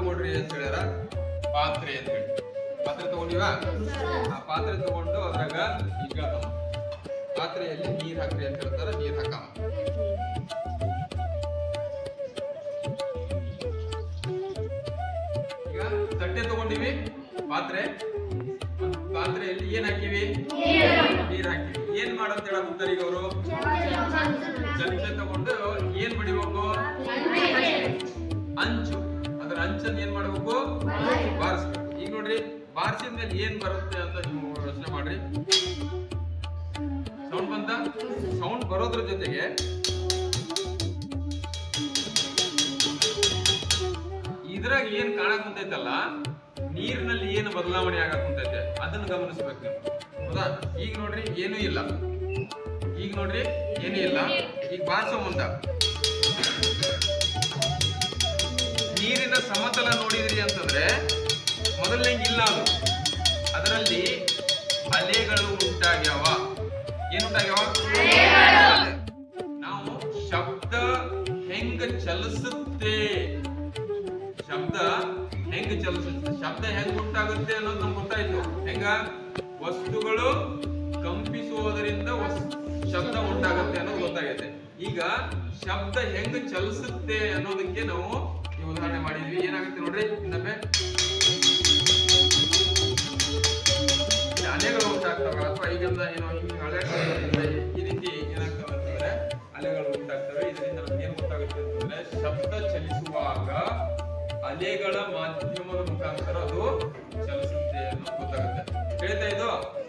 ಕೊಡ್ರಿ ಅಂತ ಹೇಳ್ಯಾರ ಪಾತ್ರೆ ಅಂತ ಹೇಳಿ ಪಾತ್ರೆ ತಗೊಂಡಿವ ಆ ಪಾತ್ರೆ ತಗೊಂಡು ಅದ್ರಾಗ ಈಗ ಪಾತ್ರೆಯಲ್ಲಿ ನೀರ್ ಹಾಕ್ರಿ ಅಂತ ಹೇಳ್ತಾರ ನೀರ್ ಹಾಕಾಮ ಈಗ ತಟ್ಟೆ ತಗೊಂಡಿವಿ ಪಾತ್ರೆ ಪಾತ್ರೆಯಲ್ಲಿ ಏನ್ ಹಾಕಿವಿ ನೀರ್ ಹಾಕಿವಿ ಏನ್ ಮಾಡಂತ ಹೇಳಕ್ ಈಗ ಅವರು ಚಮಚೆ ತಗೊಂಡು ಏನ್ ಬಡಿಬೇಕು ಅಂಚು ಅದ್ರ ಅಂಚನ್ನ ಏನ್ ಮಾಡ್ಬೇಕು ಬಾರಿಸ್ಬೇಕು ಈಗ ನೋಡ್ರಿ ಬಾರಿಸಿದ ಮೇಲೆ ಏನ್ ಬರುತ್ತೆ ಅಂತ ನೀವು ಯೋಚನೆ ಮಾಡ್ರಿ ಸೌಂಡ್ ಬಂತ ಸೌಂಡ್ ಬರೋದ್ರ ಜೊತೆಗೆ ಇದ್ರಾಗ ಏನ್ ಕಾಣಕ್ ಕುಂತೈತಲ್ಲ ನೀರಿನಲ್ಲಿ ಏನು ಬದಲಾವಣೆ ಆಗಕ್ ಕುಂತೈತೆ ಅದನ್ನ ಗಮನಿಸ್ಬೇಕು ನೀವು ಹೌದಾ ಈಗ ನೋಡ್ರಿ ಏನೂ ಇಲ್ಲ ಈಗ ನೋಡ್ರಿ ಏನೂ ಇಲ್ಲ ಈಗ ಬಾರಿಸೋ ಮುಂದ ನೀರಿನ ಸಮತಲ ನೋಡಿದ್ರಿ ಅಂತಂದ್ರೆ ಮೊದಲನೇ ಇಲ್ಲ ಅದು ಅದರಲ್ಲಿ ಅಲೆಗಳು ಉಂಟಾಗ್ಯಾವ ಏನು ಉಂಟಾಗ್ಯಾವ ನಾವು ಶಬ್ದ ಹೆಂಗ ಚಲಿಸುತ್ತೆ ಶಬ್ದ ಹೆಂಗ ಚಲಿಸುತ್ತೆ ಶಬ್ದ ಹೆಂಗ್ ಉಂಟಾಗುತ್ತೆ ಅನ್ನೋದು ನಮ್ಗೆ ಗೊತ್ತಾಯ್ತು ಹೆಂಗ ವಸ್ತುಗಳು ಕಂಪಿಸುವುದರಿಂದ ವಸ್- ಶಬ್ದ ಉಂಟಾಗುತ್ತೆ ಅನ್ನೋದು ಗೊತ್ತಾಗೈತೆ ಈಗ ಶಬ್ದ ಹೆಂಗ ಚಲಿಸುತ್ತೆ ಅನ್ನೋದಕ್ಕೆ ನಾವು ಈ ಉದಾಹರಣೆ ಮಾಡಿದ್ವಿ ಏನಾಗುತ್ತೆ ನೋಡ್ರಿ ಇನ್ನೊಮ್ಮೆ ಈ ಅಲೆಗಳು ಉಂಟಾಗ್ತವೆ ಅಥವಾ ಈಗಿಂದ ಏನೋ ಹಿಂಗೆ ಹಳೆ ಕಾಲದಿಂದ ಈ ರೀತಿ ಏನಾಗ್ತವೆ ಅಂತಂದ್ರೆ ಅಲೆಗಳು ಉಂಟಾಗ್ತವೆ ಇದರಿಂದ ನಮ್ಗೆ ಏನ್ ಗೊತ್ತಾಗುತ್ತೆ ಅಂತಂದ್ರೆ ಶಬ್ದ ಚಲಿಸುವಾಗ ಅಲೆಗಳ ಮಾಧ್ಯಮದ ಮುಖಾಂತರ ಅದು ಚಲಿಸುತ್ತೆ ಅನ್ನೋದು ಗೊತ್ತಾಗುತ್ತೆ ಹೇಳ್ತಾ ಇದು